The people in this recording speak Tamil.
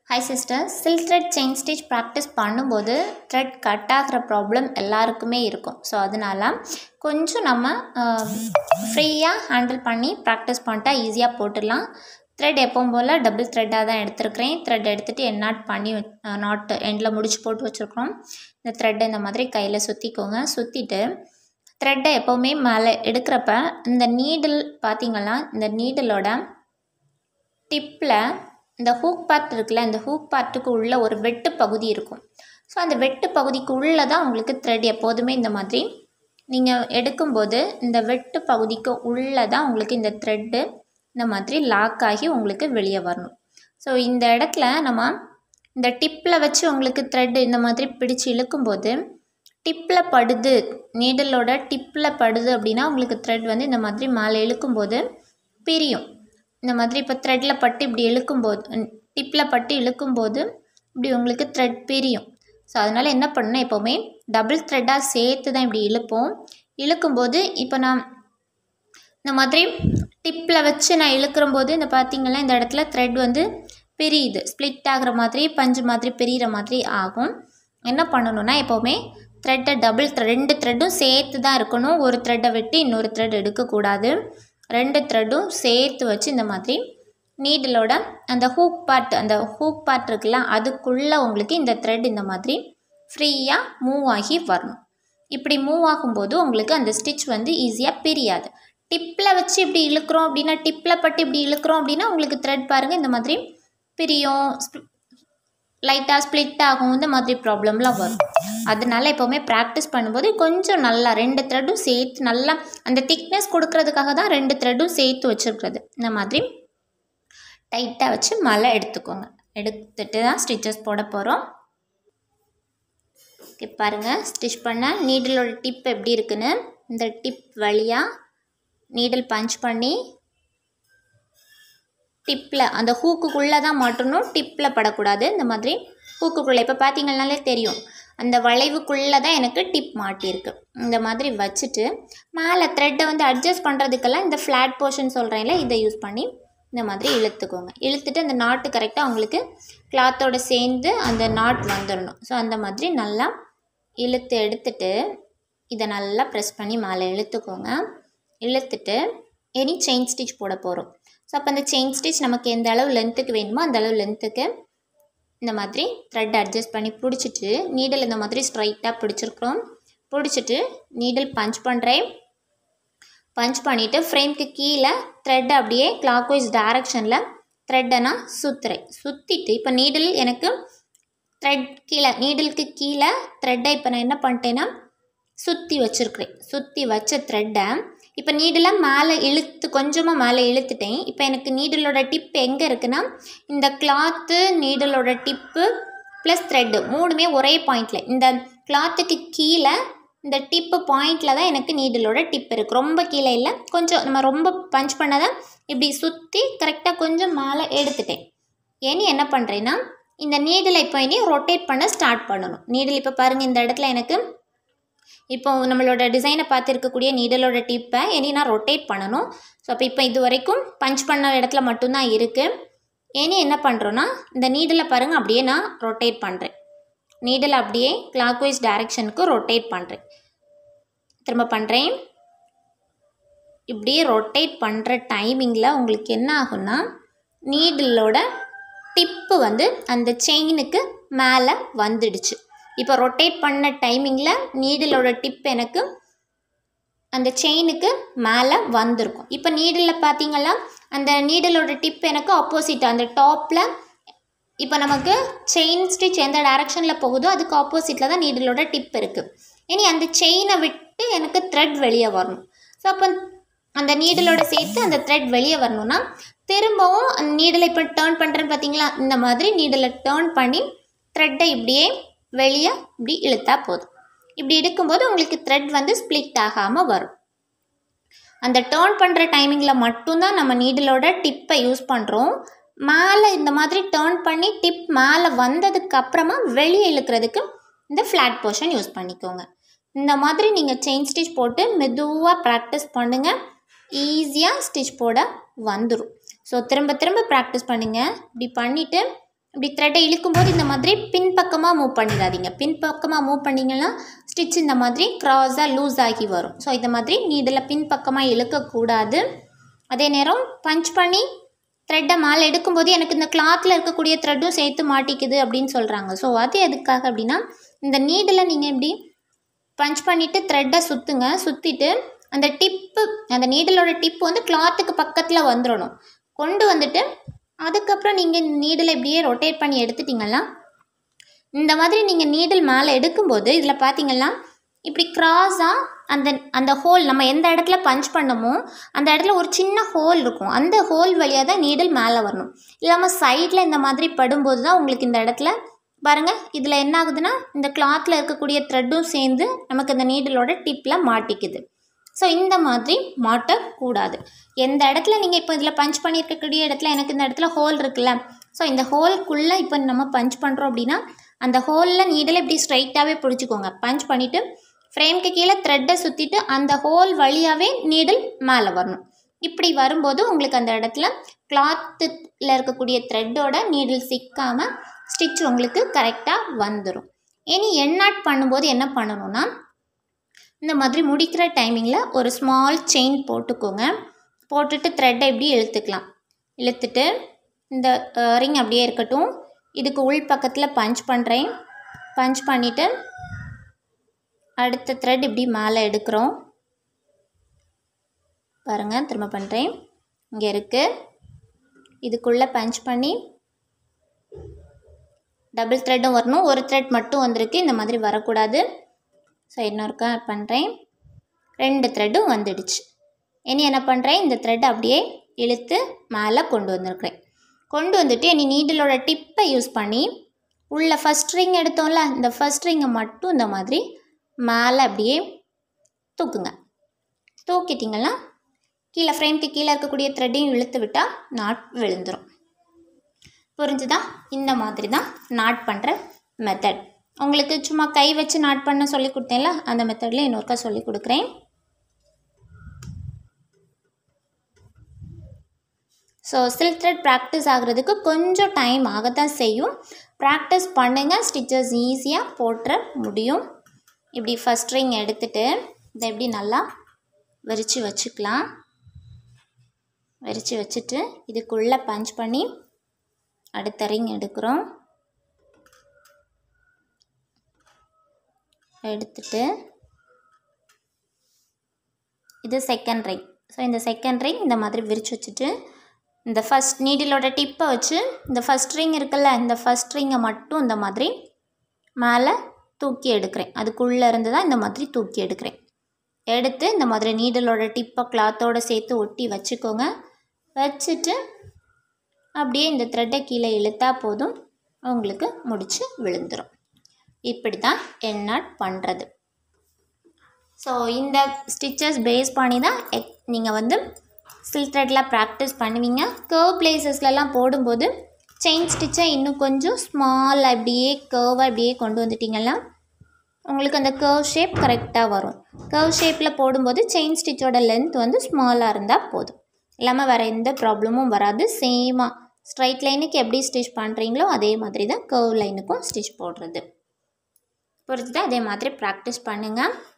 hi sister silk thread chain stitch practice பண்ணும்போது த்ரெட் கட் ஆகிற ப்ராப்ளம் எல்லாருக்குமே இருக்கும் ஸோ அதனால கொஞ்சம் நம்ம ஃப்ரீயாக ஹேண்டில் பண்ணி ப்ராக்டிஸ் பண்ணிட்டா ஈஸியாக போட்டுடலாம் த்ரெட் எப்பவும் போல் டபுள் த்ரெட்டாக தான் எடுத்திருக்கிறேன் த்ரெட் எடுத்துகிட்டு என்னாட் பண்ணி நாட் எண்டில் முடிச்சு போட்டு வச்சுருக்கோம் இந்த த்ரெட்டை இந்த மாதிரி கையில் சுற்றிக்கோங்க சுற்றிட்டு த்ரெட்டை எப்போவுமே மேலே எடுக்கிறப்ப இந்த நீடில் பார்த்தீங்கன்னா இந்த நீடிலோட டிப்பில் இந்த ஹூக் பார்ட் இருக்குல்ல இந்த ஹூக் பார்ட்டுக்கு உள்ள ஒரு வெட்டு பகுதி இருக்கும் ஸோ அந்த வெட்டு பகுதிக்கு உள்ளே தான் உங்களுக்கு த்ரெட் எப்போதுமே இந்த மாதிரி நீங்கள் எடுக்கும்போது இந்த வெட்டு பகுதிக்கு உள்ளே தான் உங்களுக்கு இந்த த்ரெட்டு இந்த மாதிரி லாக் ஆகி உங்களுக்கு வெளியே வரணும் ஸோ இந்த இடத்துல நம்ம இந்த டிப்பில் வச்சு உங்களுக்கு த்ரெட்டு இந்த மாதிரி பிடிச்சு இழுக்கும்போது டிப்பில் படுது நீடலோட டிப்பில் படுது அப்படின்னா உங்களுக்கு த்ரெட் வந்து இந்த மாதிரி மேலே இழுக்கும்போது பிரியும் இந்த மாதிரி இப்போ த்ரெட்டில் பட்டு இப்படி இழுக்கும்போது டிப்பில் பட்டு இழுக்கும்போது இப்படி உங்களுக்கு த்ரெட் பிரியும் ஸோ அதனால் என்ன பண்ணணும் எப்போவுமே டபுள் த்ரெட்டாக சேர்த்து தான் இப்படி இழுப்போம் இழுக்கும்போது இப்போ நான் இந்த மாதிரி டிப்பில் வச்சு நான் இழுக்கிறம்போது இந்த பார்த்திங்கன்னா இந்த இடத்துல த்ரெட் வந்து பிரியுது ஸ்ப்ளிட் ஆகிற மாதிரி பஞ்சு மாதிரி பிரிகிற மாதிரி ஆகும் என்ன பண்ணணும்னா எப்போவுமே த்ரெட்டை டபுள் ரெண்டு த்ரெட்டும் சேர்த்து தான் இருக்கணும் ஒரு த்ரெட்டை விட்டு இன்னொரு த்ரெட் எடுக்கக்கூடாது ரெண்டு த்ரெட்டும் சேர்த்து வச்சு இந்த மாதிரி நீடலோட அந்த ஹூக் பார்ட் அந்த ஹூக் பார்ட் இருக்குல்ல அதுக்குள்ளே உங்களுக்கு இந்த த்ரெட் இந்த மாதிரி ஃப்ரீயாக மூவ் ஆகி வரணும் இப்படி மூவ் ஆகும்போது உங்களுக்கு அந்த ஸ்டிச் வந்து ஈஸியாக பிரியாது டிப்பில் வச்சு இப்படி இழுக்கிறோம் அப்படின்னா டிப்பில் பட்டு இப்படி இழுக்கிறோம் அப்படின்னா உங்களுக்கு த்ரெட் பாருங்கள் இந்த மாதிரி பிரியும் லைட்டாக ஸ்ப்ளிட் ஆகும் இந்த மாதிரி ப்ராப்ளம்லாம் வரும் அதனால எப்போவுமே ப்ராக்டிஸ் பண்ணும்போது கொஞ்சம் நல்லா ரெண்டு த்ரெட்டும் சேர்த்து நல்லா அந்த திக்னஸ் கொடுக்கறதுக்காக தான் ரெண்டு த்ரெட்டும் சேர்த்து வச்சுருக்கிறது இந்த மாதிரி டைட்டாக வச்சு மலை எடுத்துக்கோங்க எடுத்துட்டு தான் ஸ்டிச்சஸ் போட போகிறோம் ஓகே பாருங்கள் ஸ்டிச் பண்ண நீடலோட டிப் எப்படி இருக்குன்னு இந்த டிப் வழியாக நீடல் பஞ்ச் பண்ணி டிப்பில் அந்த ஹூக்குக்குள்ளே தான் மாட்டணும் டிப்பில் படக்கூடாது இந்த மாதிரி ஹூக்குக்குள்ளே இப்போ பார்த்தீங்கன்னாலே தெரியும் அந்த வளைவுக்குள்ளே தான் எனக்கு டிப் மாட்டியிருக்கு இந்த மாதிரி வச்சுட்டு மேலே த்ரெட்டை வந்து அட்ஜஸ்ட் பண்ணுறதுக்கெல்லாம் இந்த ஃப்ளாட் போர்ஷன் சொல்கிறேன்ல இதை யூஸ் பண்ணி இந்த மாதிரி இழுத்துக்கோங்க இழுத்துட்டு அந்த நாட்டு கரெக்டாக உங்களுக்கு கிளாத்தோட சேர்ந்து அந்த நாட் வந்துடணும் ஸோ அந்த மாதிரி நல்லா இழுத்து எடுத்துட்டு இதை நல்லா ப்ரெஸ் பண்ணி மேலே இழுத்துக்கோங்க இழுத்துட்டு எனி செயின் ஸ்டிச் போட போகிறோம் ஸோ அப்போ அந்த செயின் ஸ்டிச் நமக்கு எந்த அளவு லென்த்துக்கு வேணுமோ அந்த அளவு லென்த்துக்கு இந்த மாதிரி த்ரெட் அட்ஜஸ்ட் பண்ணி பிடிச்சிட்டு நீடல் இந்த மாதிரி ஸ்ட்ரைட்டாக பிடிச்சிருக்கிறோம் பிடிச்சிட்டு நீடல் பஞ்ச் பண்ணுறேன் பஞ்ச் பண்ணிவிட்டு ஃப்ரேம்க்கு கீழே த்ரெட்டை அப்படியே கிளாக் வைஸ் டைரக்ஷனில் த்ரெட்டை நான் சுற்றுறேன் சுற்றிட்டு இப்போ நீடில் எனக்கு த்ரெட் கீழே நீடிலுக்கு கீழே த்ரெட்டை இப்போ நான் என்ன பண்ணிட்டேன்னா சுற்றி வச்சுருக்கிறேன் சுற்றி வச்ச த்ரெட்டை இப்போ நீடில் மேலே இழுத்து கொஞ்சமாக மேலே இழுத்துட்டேன் இப்போ எனக்கு நீடலோட டிப் எங்கே இருக்குன்னா இந்த கிளாத்து நீடலோட டிப்பு ப்ளஸ் த்ரெட்டு மூணுமே ஒரே பாயிண்டில் இந்த கிளாத்துக்கு கீழே இந்த டிப்பு பாயிண்டில் தான் எனக்கு நீடலோட டிப் இருக்குது ரொம்ப கீழே இல்லை கொஞ்சம் நம்ம ரொம்ப பஞ்ச் பண்ணதை இப்படி சுற்றி கரெக்டாக கொஞ்சம் மேலே எடுத்துட்டேன் இனி என்ன பண்ணுறேன்னா இந்த நீடில் இப்போ இனி ரொட்டேட் பண்ண ஸ்டார்ட் பண்ணணும் நீடில் இப்போ பாருங்கள் இந்த இடத்துல எனக்கு இப்போ நம்மளோட டிசைனை பார்த்து இருக்கக்கூடிய நீடலோட டிப்பை இனி நான் ரொட்டேட் பண்ணணும் ஸோ அப்போ இப்போ இது வரைக்கும் பஞ்ச் பண்ண இடத்துல மட்டும்தான் இருக்குது இனி என்ன பண்ணுறோன்னா இந்த நீடில் பாருங்கள் அப்படியே நான் ரொட்டேட் பண்ணுறேன் நீடில் அப்படியே கிளாக் வைஸ் டைரெக்ஷனுக்கு ரொட்டேட் பண்ணுறேன் திரும்ப பண்ணுறேன் இப்படி ரொட்டேட் பண்ணுற டைமிங்கில் உங்களுக்கு என்ன ஆகும்னா நீடிலோட டிப்பு வந்து அந்த செயினுக்கு மேலே வந்துடுச்சு இப்போ ரொட்டேட் பண்ண டைமிங்கில் நீடிலோட டிப் எனக்கு அந்த செயினுக்கு மேலே வந்திருக்கும் இப்போ நீடில் பார்த்தீங்கன்னா அந்த நீடலோட டிப் எனக்கு ஆப்போசிட் அந்த டாப்பில் இப்போ நமக்கு செயின் ஸ்டிச் எந்த டைரக்ஷனில் போகுதோ அதுக்கு ஆப்போசிட்டில் தான் நீடலோட டிப் இருக்குது இனி அந்த செயினை விட்டு எனக்கு த்ரெட் வெளியே வரணும் ஸோ அப்போ அந்த நீடலோட சேர்த்து அந்த த்ரெட் வெளியே வரணும்னா திரும்பவும் அந்த நீடலை இப்போ டேர்ன் பண்ணுறேன்னு பார்த்தீங்களா இந்த மாதிரி நீடலை டேர்ன் பண்ணி த்ரெட்டை இப்படியே வெளியே இப்படி இழுத்தா போதும் இப்படி எடுக்கும்போது உங்களுக்கு த்ரெட் வந்து ஸ்ப்ளிட் ஆகாமல் வரும் அந்த டேர்ன் பண்ணுற டைமிங்கில் மட்டும்தான் நம்ம நீடலோட டிப்பை யூஸ் பண்ணுறோம் மேலே இந்த மாதிரி டேர்ன் பண்ணி டிப் மேலே வந்ததுக்கு அப்புறமா வெளியே இழுக்கிறதுக்கு இந்த ஃப்ளாட் போர்ஷன் யூஸ் பண்ணிக்கோங்க இந்த மாதிரி நீங்கள் செயின் ஸ்டிச் போட்டு மெதுவாக ப்ராக்டிஸ் பண்ணுங்கள் ஈஸியாக ஸ்டிச் போட வந்துடும் ஸோ திரும்ப திரும்ப ப்ராக்டிஸ் பண்ணுங்கள் இப்படி பண்ணிவிட்டு இப்படி த்ரெட்டை இழுக்கும்போது இந்த மாதிரி பின்பக்கமாக மூவ் பண்ணிடாதீங்க பின்பக்கமாக மூவ் பண்ணிங்கன்னா ஸ்டிச் இந்த மாதிரி க்ராஸாக லூஸ் ஆகி வரும் ஸோ இந்த மாதிரி நீடில் பின்பக்கமாக இழுக்கக்கூடாது அதே நேரம் பஞ்ச் பண்ணி த்ரெட்டை மேலே எடுக்கும்போது எனக்கு இந்த கிளாத்தில் இருக்கக்கூடிய த்ரெட்டும் சேர்த்து மாட்டிக்குது அப்படின்னு சொல்கிறாங்க ஸோ அது எதுக்காக அப்படின்னா இந்த நீடில் நீங்கள் இப்படி பஞ்ச் பண்ணிவிட்டு த்ரெட்டை சுற்றுங்க சுற்றிட்டு அந்த டிப்பு அந்த நீடலோட டிப்பு வந்து கிளாத்துக்கு பக்கத்தில் வந்துடணும் கொண்டு வந்துட்டு அதுக்கப்புறம் நீங்கள் நீடில் இப்படியே ரொட்டேட் பண்ணி எடுத்துட்டிங்கன்னா இந்த மாதிரி நீங்கள் நீடில் மேலே எடுக்கும்போது இதில் பார்த்தீங்கன்னா இப்படி க்ராஸாக அந்த அந்த ஹோல் நம்ம எந்த இடத்துல பஞ்ச் பண்ணமோ அந்த இடத்துல ஒரு சின்ன ஹோல் இருக்கும் அந்த ஹோல் வழியாக தான் நீடில் மேலே வரணும் இல்லாமல் சைடில் இந்த மாதிரி படும்போது தான் உங்களுக்கு இந்த இடத்துல பாருங்கள் இதில் என்ன ஆகுதுன்னா இந்த கிளாத்தில் இருக்கக்கூடிய த்ரெட்டும் சேர்ந்து நமக்கு இந்த நீடலோட டிப்பில் மாட்டிக்குது ஸோ இந்த மாதிரி மாட்டக்கூடாது எந்த இடத்துல நீங்கள் இப்போ இதில் பஞ்ச் பண்ணியிருக்கக்கூடிய இடத்துல எனக்கு இந்த இடத்துல ஹோல் இருக்குல்ல ஸோ இந்த ஹோல்குள்ளே இப்போ நம்ம பஞ்ச் பண்ணுறோம் அப்படின்னா அந்த ஹோலில் நீடில் இப்படி ஸ்ட்ரைட்டாகவே பிடிச்சிக்கோங்க பஞ்ச் பண்ணிவிட்டு ஃப்ரேம்க்கு கீழே த்ரெட்டை சுற்றிட்டு அந்த ஹோல் வழியாகவே நீடில் மேலே வரணும் இப்படி வரும்போது உங்களுக்கு அந்த இடத்துல கிளாத்தில் இருக்கக்கூடிய த்ரெட்டோட நீடில் சிக்காமல் ஸ்டிச் உங்களுக்கு கரெக்டாக வந்துடும் இனி எண்ணாட் பண்ணும்போது என்ன பண்ணணும்னா இந்த மாதிரி முடிக்கிற டைமிங்கில் ஒரு ஸ்மால் செயின் போட்டுக்கோங்க போட்டுட்டு த்ரெட்டை இப்படி இழுத்துக்கலாம் இழுத்துட்டு இந்த ரிங் அப்படியே இருக்கட்டும் இதுக்கு உள் பக்கத்தில் பஞ்ச் பண்ணுறேன் பஞ்ச் பண்ணிவிட்டு அடுத்த த்ரெட் இப்படி மேலே எடுக்கிறோம் பாருங்கள் திரும்ப பண்ணுறேன் இங்கே இருக்குது இதுக்குள்ளே பஞ்ச் பண்ணி டபுள் த்ரெட்டும் வரணும் ஒரு த்ரெட் மட்டும் வந்திருக்கு இந்த மாதிரி வரக்கூடாது ஸோ இன்னொருக்கா பண்ணுறேன் ரெண்டு த்ரெட்டும் வந்துடுச்சு இனி என்ன பண்ணுறேன் இந்த த்ரெட் அப்படியே இழுத்து மேலே கொண்டு வந்திருக்கிறேன் கொண்டு வந்துட்டு இனி நீடிலோட டிப்பை யூஸ் பண்ணி உள்ள ஃபஸ்ட் ரிங் எடுத்தோம்ல இந்த ஃபஸ்ட் ரிங்கை மட்டும் இந்த மாதிரி மேலே அப்படியே தூக்குங்க தூக்கிட்டிங்கன்னா கீழே ஃப்ரேம்க்கு கீழே இருக்கக்கூடிய த்ரெட்டையும் இழுத்து விட்டால் நாட் விழுந்துடும் புரிஞ்சுதா இந்த மாதிரி தான் நாட் பண்ணுற மெத்தட் உங்களுக்கு சும்மா கை வச்சு நாட் பண்ண சொல்லி கொடுத்தேன்ல அந்த மெத்தடில் இன்னொருக்கா சொல்லி கொடுக்குறேன் ஸோ சில்க் த்ரெட் ப்ராக்டிஸ் ஆகிறதுக்கு கொஞ்சம் டைம் ஆகத்தான் செய்யும் ப்ராக்டிஸ் பண்ணுங்கள் ஸ்டிச்சஸ் ஈஸியாக போட்டுற முடியும் இப்படி ஃபஸ்ட் ரிங் எடுத்துட்டு இதை எப்படி நல்லா விரித்து வச்சுக்கலாம் விரித்து வச்சுட்டு இதுக்குள்ளே பஞ்ச் பண்ணி அடுத்த ரிங் எடுக்கிறோம் எடுத்துட்டு இது செகண்ட் ரிங் ஸோ இந்த செகண்ட் ரிங் இந்த மாதிரி விரித்து வச்சுட்டு இந்த ஃபஸ்ட் நீடிலோட டிப்பை வச்சு இந்த ஃபஸ்ட் ரிங் இருக்குல்ல இந்த ஃபஸ்ட் ரிங்கை மட்டும் இந்த மாதிரி மேலே தூக்கி எடுக்கிறேன் அதுக்குள்ளே இருந்து தான் இந்த மாதிரி தூக்கி எடுக்கிறேன் எடுத்து இந்த மாதிரி நீடலோட டிப்பை கிளாத்தோடு சேர்த்து ஒட்டி வச்சுக்கோங்க வச்சுட்டு அப்படியே இந்த த்ரெட்டை கீழே இழுத்தா போதும் உங்களுக்கு முடிச்சு விழுந்துடும் இப்படி தான் எண்ணாட் பண்ணுறது ஸோ இந்த ஸ்டிச்சஸ் பேஸ் பண்ணி தான் எக் நீங்கள் வந்து சில்க் த்ரெட்டில் ப்ராக்டிஸ் பண்ணுவீங்க கர்வ் பிளேசஸ்லலாம் போடும்போது செயின் ஸ்டிச்சை இன்னும் கொஞ்சம் ஸ்மால் அப்படியே கர்வாக அப்படியே கொண்டு வந்துட்டிங்கன்னா உங்களுக்கு அந்த கர்வ் ஷேப் கரெக்டாக வரும் கர்வ் ஷேப்பில் போடும்போது செயின் ஸ்டிச்சோட லென்த் வந்து ஸ்மாலாக இருந்தால் போதும் இல்லாமல் வேறு எந்த ப்ராப்ளமும் வராது சேமாக ஸ்ட்ரைட் லைனுக்கு எப்படி ஸ்டிச் பண்ணுறீங்களோ அதே மாதிரி தான் கர்வ் லைனுக்கும் ஸ்டிச் போடுறது புரிஞ்சுதா அதே மாதிரி ப்ராக்டிஸ் பண்ணுங்கள்